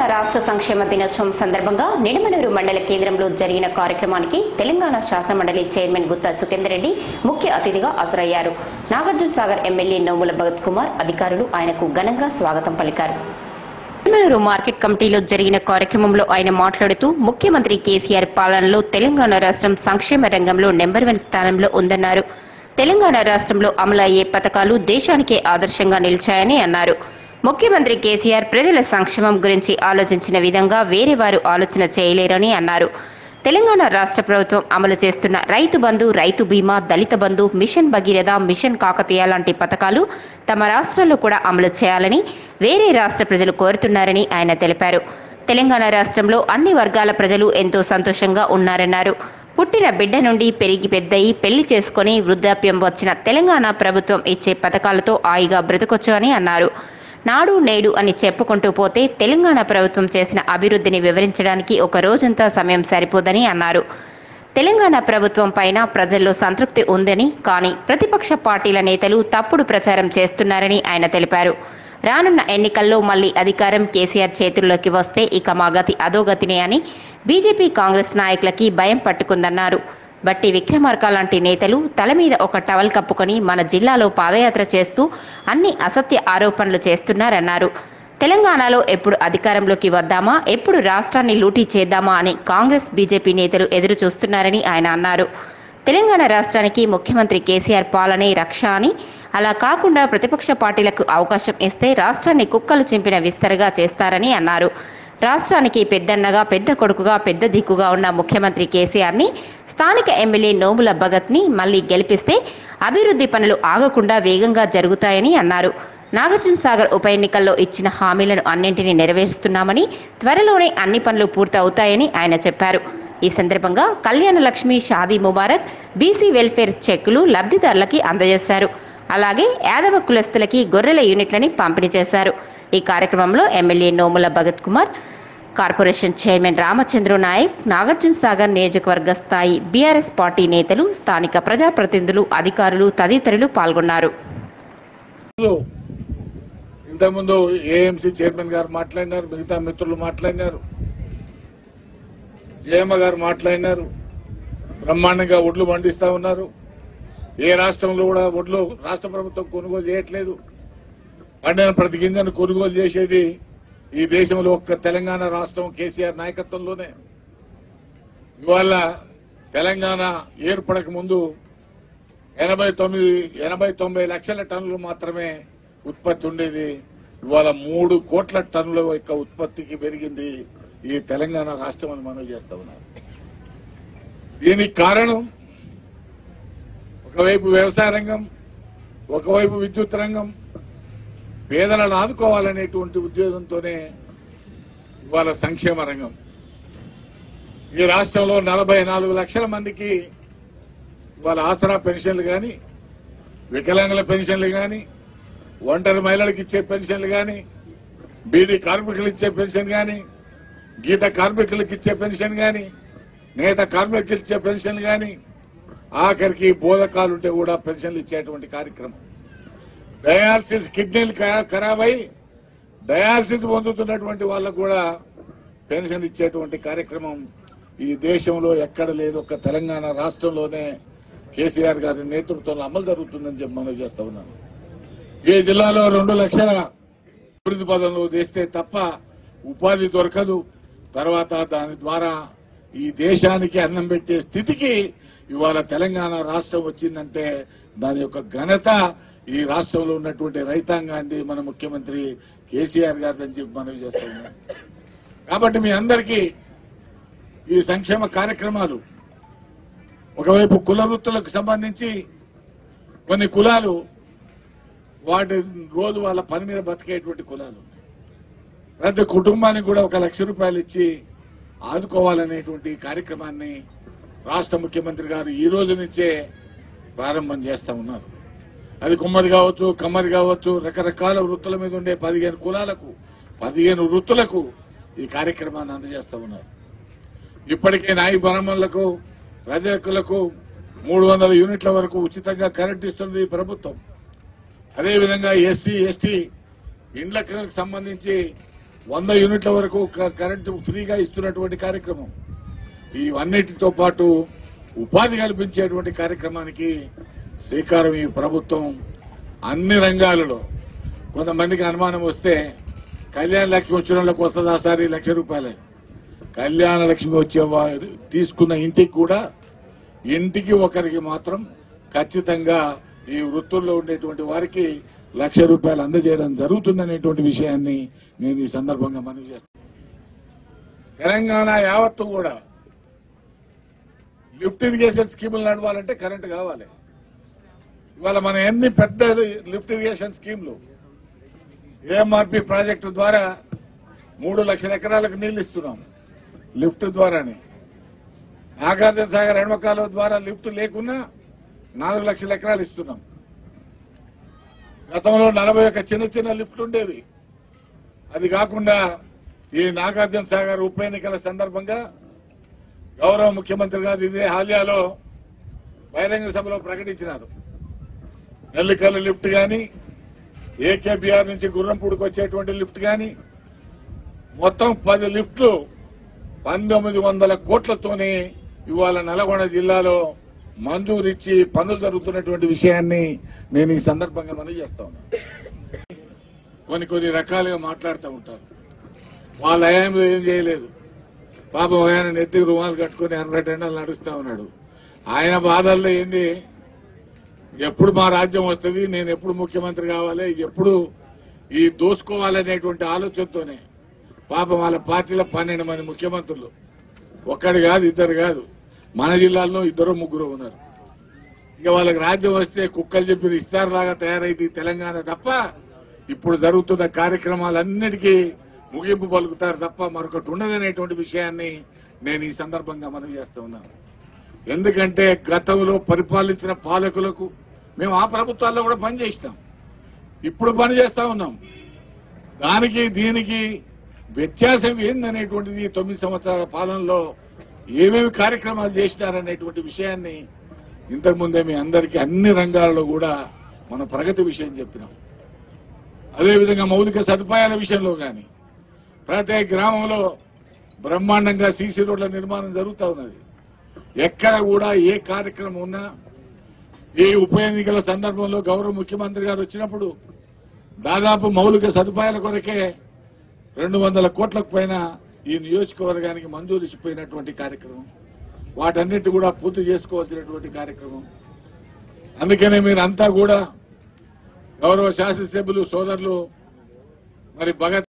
రాష్ట్ర సంక్షేమ దినోత్సవం సందర్భంగా నిడమనూరు మండల కేంద్రంలో జరిగిన కార్యక్రమానికి తెలంగాణ శాసనమండలి చైర్మన్ గుత్తా సుఖేందర్ రెడ్డి ముఖ్య అతిథిగా హాజరయ్యారు నాగార్జున సాగర్ ఎమ్మెల్యే నోముల భగత్ కుమార్ అధికారులు ఆయనకు ఘనంగా స్వాగతం పలికారు నిడమనూరు మార్కెట్ కమిటీలో జరిగిన కార్యక్రమంలో ఆయన మాట్లాడుతూ ముఖ్యమంత్రి కేసీఆర్ పాలనలో తెలంగాణ రాష్ట్రం సంక్షేమ రంగంలో నెంబర్ వన్ స్థానంలో ఉందన్నారు తెలంగాణ రాష్ట్రంలో అమలు అయ్యే పథకాలు దేశానికే ఆదర్శంగా నిలిచాయని అన్నారు ముఖ్యమంత్రి కేసీఆర్ ప్రజల సంక్షేమం గురించి ఆలోచించిన విధంగా వేరే వారు ఆలోచన చేయలేరని అన్నారు తెలంగాణ రాష్ట్ర ప్రభుత్వం అమలు చేస్తున్న రైతు బంధు రైతు బీమా దళిత బంధు మిషన్ భగీరథ మిషన్ కాకతీయ లాంటి పథకాలు తమ రాష్ట్రంలో కూడా అమలు చేయాలని వేరే రాష్ట్ర ప్రజలు కోరుతున్నారని ఆయన తెలిపారు తెలంగాణ రాష్ట్రంలో అన్ని వర్గాల ప్రజలు ఎంతో సంతోషంగా ఉన్నారన్నారు పుట్టిన బిడ్డ నుండి పెరిగి పెద్దయి పెళ్లి చేసుకొని వృద్ధాప్యం వచ్చిన తెలంగాణ ప్రభుత్వం ఇచ్చే పథకాలతో హాయిగా బ్రతకొచ్చు అని అన్నారు నాడు నేడు అని చెప్పుకుంటూ పోతే తెలంగాణ ప్రభుత్వం చేసిన అభివృద్ధిని వివరించడానికి ఒక రోజంతా సమయం సరిపోదని అన్నారు తెలంగాణ ప్రభుత్వం పైన ప్రజల్లో సంతృప్తి ఉందని కానీ ప్రతిపక్ష పార్టీల నేతలు తప్పుడు ప్రచారం చేస్తున్నారని ఆయన తెలిపారు రానున్న ఎన్నికల్లో మళ్లీ అధికారం కేసీఆర్ చేతుల్లోకి వస్తే ఇక మా గతి అధోగతినే అని బీజేపీ కాంగ్రెస్ నాయకులకి భయం పట్టుకుందన్నారు బట్టి విక్రమార్క లాంటి నేతలు తల మీద ఒక టవల్ కప్పుకొని మన జిల్లాలో పాదయాత్ర చేస్తూ అన్ని అసత్య ఆరోపణలు చేస్తున్నారన్నారు తెలంగాణలో ఎప్పుడు అధికారంలోకి వద్దామా ఎప్పుడు రాష్ట్రాన్ని లూటీ చేద్దామా అని కాంగ్రెస్ బీజేపీ నేతలు ఎదురు చూస్తున్నారని ఆయన అన్నారు తెలంగాణ రాష్ట్రానికి ముఖ్యమంత్రి కేసీఆర్ పాలనే రక్ష అని అలా కాకుండా ప్రతిపక్ష పార్టీలకు అవకాశం ఇస్తే రాష్ట్రాన్ని కుక్కలు చింపిన విస్తరగా చేస్తారని అన్నారు రాష్ట్రానికి పెద్దన్నగా పెద్ద కొడుకుగా పెద్ద దిక్కుగా ఉన్న ముఖ్యమంత్రి కేసీఆర్ని స్థానిక ఎమ్మెల్యే నోముల భగత్ని మళ్లీ గెలిపిస్తే అభివృద్ధి పనులు ఆగకుండా వేగంగా జరుగుతాయని అన్నారు నాగార్జున సాగర్ ఉప ఎన్నికల్లో ఇచ్చిన హామీలను అన్నింటినీ నెరవేరుస్తున్నామని త్వరలోనే అన్ని పనులు పూర్తవుతాయని ఆయన చెప్పారు ఈ సందర్భంగా కళ్యాణ లక్ష్మి షాదీ ముబారక్ బీసీ వెల్ఫేర్ చెక్కులు లబ్ధిదారులకి అందజేశారు అలాగే యాదవ కులస్తులకి గొర్రెల యూనిట్లని పంపిణీ చేశారు ఈ కార్యక్రమంలో MLA Nomula Bhagat Kumar corporation chairman Ramachandra Naik Nagarjuna Sagar నియోజకవర్గ స్థాయి బీఆర్ఎస్ పార్టీ నేతలు స్థానిక ప్రజాప్రతినిధులు అధికారులు తదితరులు పాల్గొన్నారు ఇంతకుముందు ఏఎంసీ చైర్మన్ గారు మాట్లాడినారు మిగతా మిత్రులు మాట్లాడినారు జయమ్మ గారు మాట్లాడినారు బ్రహ్మాండంగా ఒడ్లు పండిస్తా ఉన్నారు ఏ రాష్ట్రంలో కూడా ఒడ్లు రాష్ట్ర ప్రభుత్వం కొనుగోలు చేయట్లేదు పండిన ప్రతి గింజను కొనుగోలు చేసేది ఈ దేశంలో ఒక్క తెలంగాణ రాష్ట్రం కేసీఆర్ నాయకత్వంలోనే ఇవాళ తెలంగాణ ఏర్పడక ముందు ఎనభై తొమ్మిది ఎనభై తొంభై లక్షల టన్నులు మాత్రమే ఉత్పత్తి ఉండేది ఇవాళ మూడు కోట్ల టన్నుల యొక్క ఉత్పత్తికి పెరిగింది ఈ తెలంగాణ రాష్ట్రం అని మనం చేస్తా ఉన్నారు దీనికి కారణం ఒకవైపు వ్యవసాయ రంగం ఒకవైపు విద్యుత్ రంగం పేదలను ఆదుకోవాలనేటువంటి ఉద్యోగంతోనే ఇవాళ సంక్షేమ రంగం ఈ రాష్ట్రంలో నలభై నాలుగు లక్షల మందికి వాళ్ళ ఆసరా పెన్షన్లు కానీ వికలాంగుల పెన్షన్లు కానీ ఒంటరి మహిళలకు ఇచ్చే పెన్షన్లు కానీ బీడీ కార్మికులు ఇచ్చే పెన్షన్ కానీ గీత కార్మికులకు ఇచ్చే పెన్షన్ కానీ నేత కార్మికులు ఇచ్చే పెన్షన్ కానీ ఆఖరికి బోధకాలు ఉంటే కూడా పెన్షన్లు ఇచ్చేటువంటి కార్యక్రమం డయాలసిస్ కిడ్నీలు ఖరా- ఖరాబ్ అయి డయాలసిస్ పొందుతున్నటువంటి వాళ్ళకు కూడా పెన్షన్ ఇచ్చేటువంటి కార్యక్రమం ఈ దేశంలో ఎక్కడ లేదు ఒక్క తెలంగాణ రాష్ట్రంలోనే కేసీఆర్ గారి నేతృత్వంలో అమలు జరుగుతుందని చెప్పి మనం చేస్తా ఉన్నాను ఈ జిల్లాలో రెండు లక్షల అభివృద్ధి పదంలో తెస్తే తప్ప ఉపాధి దొరకదు తర్వాత దాని ద్వారా ఈ దేశానికి అన్నం పెట్టే స్థితికి ఇవాళ తెలంగాణ రాష్ట్రం వచ్చిందంటే దాని యొక్క ఘనత ఈ రాష్ట్రంలో ఉన్నటువంటి రైతాంగాన్ని మన ముఖ్యమంత్రి కేసీఆర్ గారిని చెప్పి మనవి చేస్తా ఉన్నాం కాబట్టి మీ అందరికీ ఈ సంక్షేమ కార్యక్రమాలు ఒకవైపు కుల వృత్తులకు సంబంధించి కొన్ని కులాలు వాటి రోజు వాళ్ళ పని మీద బతికేటువంటి కులాలు ప్రతి కుటుంబానికి కూడా ఒక లక్ష రూపాయలు ఇచ్చి ఆదుకోవాలనేటువంటి కార్యక్రమాన్ని రాష్ట్ర ముఖ్యమంత్రి గారు ఈ రోజు నుంచే ప్రారంభం చేస్తా ఉన్నారు అది కుమ్మరి కావచ్చు కమ్మరి కావచ్చు రకరకాల వృత్తుల మీద ఉండే పదిహేను కులాలకు పదిహేను వృత్తులకు ఈ కార్యక్రమాన్ని అందజేస్తా ఉన్నారు ఇప్పటికే నాయి బ్రాహ్మణులకు ప్రజలకు మూడు వందల యూనిట్ల వరకు ఉచితంగా కరెంట్ ఇస్తుంది ఈ ప్రభుత్వం అదేవిధంగా ఎస్సీ ఎస్టీ ఇండ్లకు సంబంధించి వంద యూనిట్ల వరకు క- కరెంటు ఫ్రీగా ఇస్తున్నటువంటి కార్యక్రమం ఇవన్నిటితో పాటు ఉపాధి కల్పించేటువంటి కార్యక్రమానికి శ్రీకారం ఈ ప్రభుత్వం అన్ని రంగాలలో కొంతమందికి అనుమానం వస్తే కళ్యాణ లక్ష్మి వచ్చిన వాళ్ళకి వస్తుందా సార్ ఈ లక్ష రూపాయలే కళ్యాణ లక్ష్మి వచ్చే వారు తీసుకున్న ఇంటికి కూడా ఇంటికి ఒకరికి మాత్రం ఖచ్చితంగా ఈ వృత్తుల్లో ఉండేటువంటి వారికి లక్ష రూపాయలు అందజేయడం జరుగుతుందనేటువంటి విషయాన్ని నేను ఈ సందర్భంగా మనవి చేస్తాను తెలంగాణ యావత్తు కూడా లిఫ్ట్ ఇరిగేషన్ స్కీములు నడవాలంటే కరెంటు కావాలి ఇవాళ మనం ఎన్ని పెద్ద లిఫ్ట్ ఇరిగేషన్ స్కీమ్లు ఏఎంఆర్పి ప్రాజెక్టు ద్వారా మూడు లక్షల ఎకరాలకు నీళ్లు ఇస్తున్నాం లిఫ్ట్ ద్వారానే నాగార్జున సాగర్ ఎడమకాలువ ద్వారా లిఫ్ట్ లేకున్నా నాలుగు లక్షల ఎకరాలు ఇస్తున్నాం గతంలో నలభై ఒక్క చిన్న చిన్న లిఫ్ట్లు ఉండేవి అది కాకుండా ఈ నాగార్జున సాగర్ ఉప ఎన్నికల సందర్భంగా గౌరవ ముఖ్యమంత్రి గారు ఇదే హాలియాలో బహిరంగ సభలో ప్రకటించినారు నెల్లికల్లు లిఫ్ట్ గాని ఏకేబిఆర్ నుంచి గుర్రంపూడికి వచ్చేటువంటి లిఫ్ట్ గాని మొత్తం పది లిఫ్ట్లు పంతొమ్మిది వందల కోట్లతోనే ఇవాళ నల్గొండ జిల్లాలో మంజూరు ఇచ్చి పనులు జరుగుతున్నటువంటి విషయాన్ని నేను ఈ సందర్భంగా మనం చేస్తా ఉన్నా కొన్ని కొన్ని రకాలుగా మాట్లాడుతూ ఉంటారు వాళ్ళ హయాంలో ఏం చేయలేదు పాపం ఆయన నెత్తికి రుమాలు కట్టుకుని ఎర్రటి ఎండలు నడుస్తా ఉన్నాడు ఆయన బాధల్లో ఏంది ఎప్పుడు మా రాజ్యం వస్తుంది నేను ఎప్పుడు ముఖ్యమంత్రి కావాలి ఎప్పుడు ఈ దోసుకోవాలనేటువంటి ఆలోచనతోనే పాపం వాళ్ళ పార్టీలో పన్నెండు మంది ముఖ్యమంత్రులు ఒక్కడు కాదు ఇద్దరు కాదు మన జిల్లాలో ఇద్దరు ముగ్గురు ఉన్నారు ఇక వాళ్ళకి రాజ్యం వస్తే కుక్కలు చెప్పిన ఇస్తారులాగా తయారైంది తెలంగాణ తప్ప ఇప్పుడు జరుగుతున్న కార్యక్రమాలన్నిటికీ ముగింపు పలుకుతారు తప్ప మరొకటి ఉండదనేటువంటి విషయాన్ని నేను ఈ సందర్భంగా మనవి చేస్తా ఉన్నాను ఎందుకంటే గతంలో పరిపాలించిన పాలకులకు మేము ఆ ప్రభుత్వాల్లో కూడా పనిచేస్తాం ఇప్పుడు పని చేస్తా ఉన్నాం దానికి దీనికి వ్యత్యాసం ఏందనేటువంటిది ఈ తొమ్మిది సంవత్సరాల పాలనలో ఏమేమి కార్యక్రమాలు చేసినారనేటువంటి విషయాన్ని ఇంతకుముందే మీ అందరికీ అన్ని రంగాలలో కూడా మన ప్రగతి విషయం చెప్పినాం అదేవిధంగా మౌలిక సదుపాయాల విషయంలో కానీ ప్రతి గ్రామంలో బ్రహ్మాండంగా సీసీ రోడ్ల నిర్మాణం జరుగుతూ ఉన్నది ఎక్కడ కూడా ఏ కార్యక్రమం ఉన్నా ఈ ఉప ఎన్నికల సందర్భంలో గౌరవ ముఖ్యమంత్రి గారు వచ్చినప్పుడు దాదాపు మౌలిక సదుపాయాల కొరకే రెండు వందల కోట్లకు పైన ఈ నియోజకవర్గానికి మంజూరు ఇచ్చిపోయినటువంటి కార్యక్రమం వాటన్నిటి కూడా పూర్తి చేసుకోవాల్సినటువంటి కార్యక్రమం అందుకనే మీరంతా కూడా గౌరవ శాసనసభ్యులు సోదరులు మరి భగత్